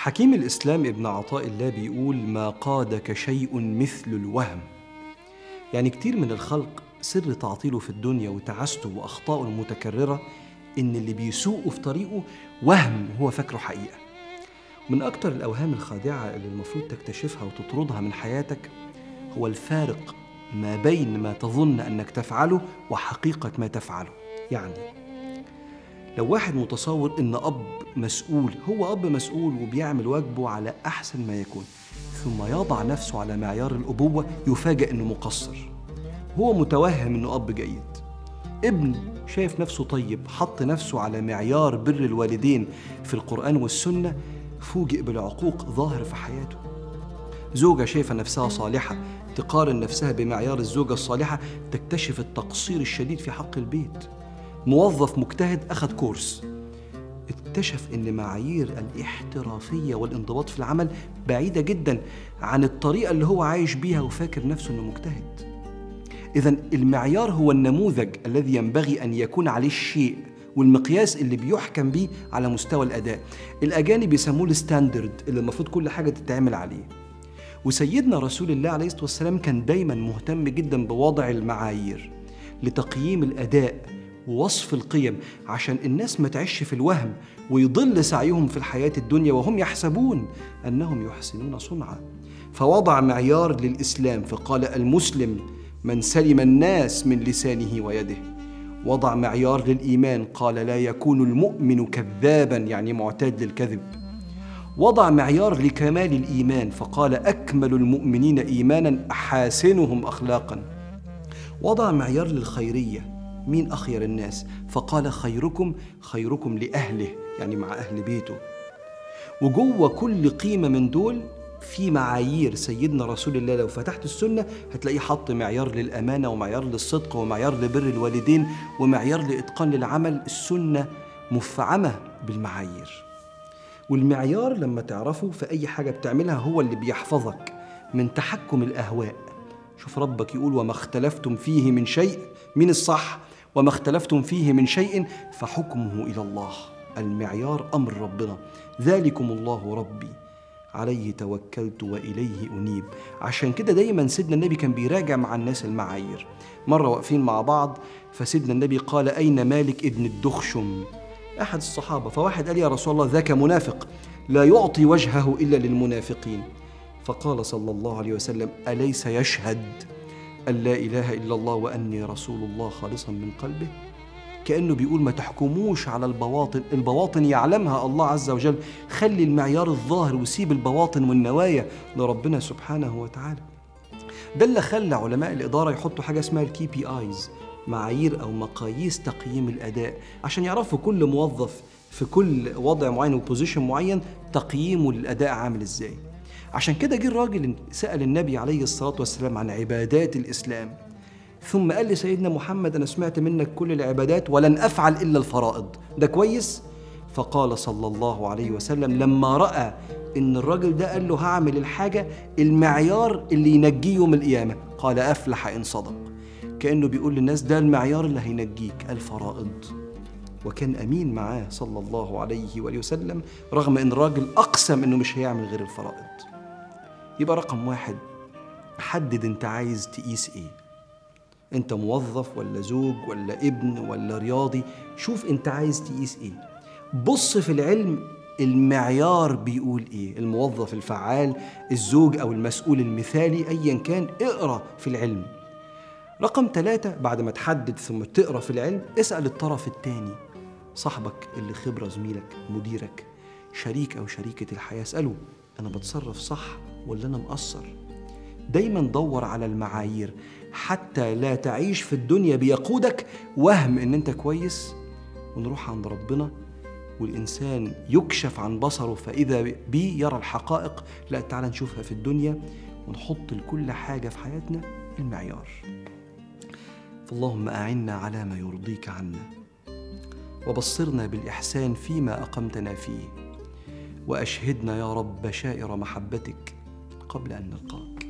حكيم الإسلام ابن عطاء الله بيقول ما قادك شيء مثل الوهم يعني كتير من الخلق سر تعطيله في الدنيا وتعاسته وأخطائه المتكررة إن اللي بيسوقه في طريقه وهم هو فاكره حقيقة من أكتر الأوهام الخادعة اللي المفروض تكتشفها وتطردها من حياتك هو الفارق ما بين ما تظن أنك تفعله وحقيقة ما تفعله يعني لو واحد متصور ان اب مسؤول هو اب مسؤول وبيعمل واجبه على احسن ما يكون ثم يضع نفسه على معيار الابوه يفاجئ انه مقصر هو متوهم انه اب جيد ابن شايف نفسه طيب حط نفسه على معيار بر الوالدين في القران والسنه فوجئ بالعقوق ظاهر في حياته زوجة شايفة نفسها صالحة تقارن نفسها بمعيار الزوجة الصالحة تكتشف التقصير الشديد في حق البيت موظف مجتهد أخذ كورس اكتشف ان معايير الاحترافيه والانضباط في العمل بعيده جدا عن الطريقه اللي هو عايش بيها وفاكر نفسه انه مجتهد اذا المعيار هو النموذج الذي ينبغي ان يكون عليه الشيء والمقياس اللي بيحكم بيه على مستوى الاداء الاجانب بيسموه الستاندرد اللي المفروض كل حاجه تتعمل عليه وسيدنا رسول الله عليه الصلاه والسلام كان دايما مهتم جدا بوضع المعايير لتقييم الاداء ووصف القيم عشان الناس ما تعيش في الوهم ويضل سعيهم في الحياة الدنيا وهم يحسبون أنهم يحسنون صنعا فوضع معيار للإسلام فقال المسلم من سلم الناس من لسانه ويده وضع معيار للإيمان قال لا يكون المؤمن كذابا يعني معتاد للكذب وضع معيار لكمال الإيمان فقال أكمل المؤمنين إيمانا أحاسنهم أخلاقا وضع معيار للخيريه مين أخير الناس فقال خيركم خيركم لأهله يعني مع أهل بيته وجوه كل قيمة من دول في معايير سيدنا رسول الله لو فتحت السنة هتلاقيه حط معيار للأمانة ومعيار للصدق ومعيار لبر الوالدين ومعيار لإتقان للعمل السنة مفعمة بالمعايير والمعيار لما تعرفه في أي حاجة بتعملها هو اللي بيحفظك من تحكم الأهواء شوف ربك يقول وما اختلفتم فيه من شيء من الصح وما اختلفتم فيه من شيء فحكمه الى الله المعيار امر ربنا ذلكم الله ربي عليه توكلت واليه انيب عشان كده دايما سيدنا النبي كان بيراجع مع الناس المعايير مره واقفين مع بعض فسيدنا النبي قال اين مالك ابن الدخشم احد الصحابه فواحد قال يا رسول الله ذاك منافق لا يعطي وجهه الا للمنافقين فقال صلى الله عليه وسلم اليس يشهد أن لا إله إلا الله وأني رسول الله خالصا من قلبه كأنه بيقول ما تحكموش على البواطن البواطن يعلمها الله عز وجل خلي المعيار الظاهر وسيب البواطن والنوايا لربنا سبحانه وتعالى ده اللي خلى علماء الإدارة يحطوا حاجة اسمها الكي بي آيز معايير أو مقاييس تقييم الأداء عشان يعرفوا كل موظف في كل وضع معين وبوزيشن معين تقييمه للأداء عامل إزاي عشان كده جه الراجل سأل النبي عليه الصلاة والسلام عن عبادات الإسلام ثم قال لسيدنا محمد أنا سمعت منك كل العبادات ولن أفعل إلا الفرائض ده كويس؟ فقال صلى الله عليه وسلم لما رأى إن الراجل ده قال له هعمل الحاجة المعيار اللي ينجيه يوم القيامة قال أفلح إن صدق كأنه بيقول للناس ده المعيار اللي هينجيك الفرائض وكان أمين معاه صلى الله عليه وآله وسلم رغم إن الراجل أقسم إنه مش هيعمل غير الفرائض يبقى رقم واحد حدد انت عايز تقيس ايه انت موظف ولا زوج ولا ابن ولا رياضي شوف انت عايز تقيس ايه بص في العلم المعيار بيقول ايه الموظف الفعال الزوج او المسؤول المثالي ايا كان اقرا في العلم رقم ثلاثة بعد ما تحدد ثم تقرا في العلم اسأل الطرف الثاني صاحبك اللي خبرة زميلك مديرك شريك أو شريكة الحياة اسأله أنا بتصرف صح ولا أنا مقصر دايما دور على المعايير حتى لا تعيش في الدنيا بيقودك وهم ان انت كويس ونروح عند ربنا والإنسان يكشف عن بصره فإذا بي يرى الحقائق لا تعالى نشوفها في الدنيا ونحط لكل حاجة في حياتنا المعيار فاللهم أعنا على ما يرضيك عنا وبصرنا بالإحسان فيما أقمتنا فيه وأشهدنا يا رب بشائر محبتك قبل أن نلقاك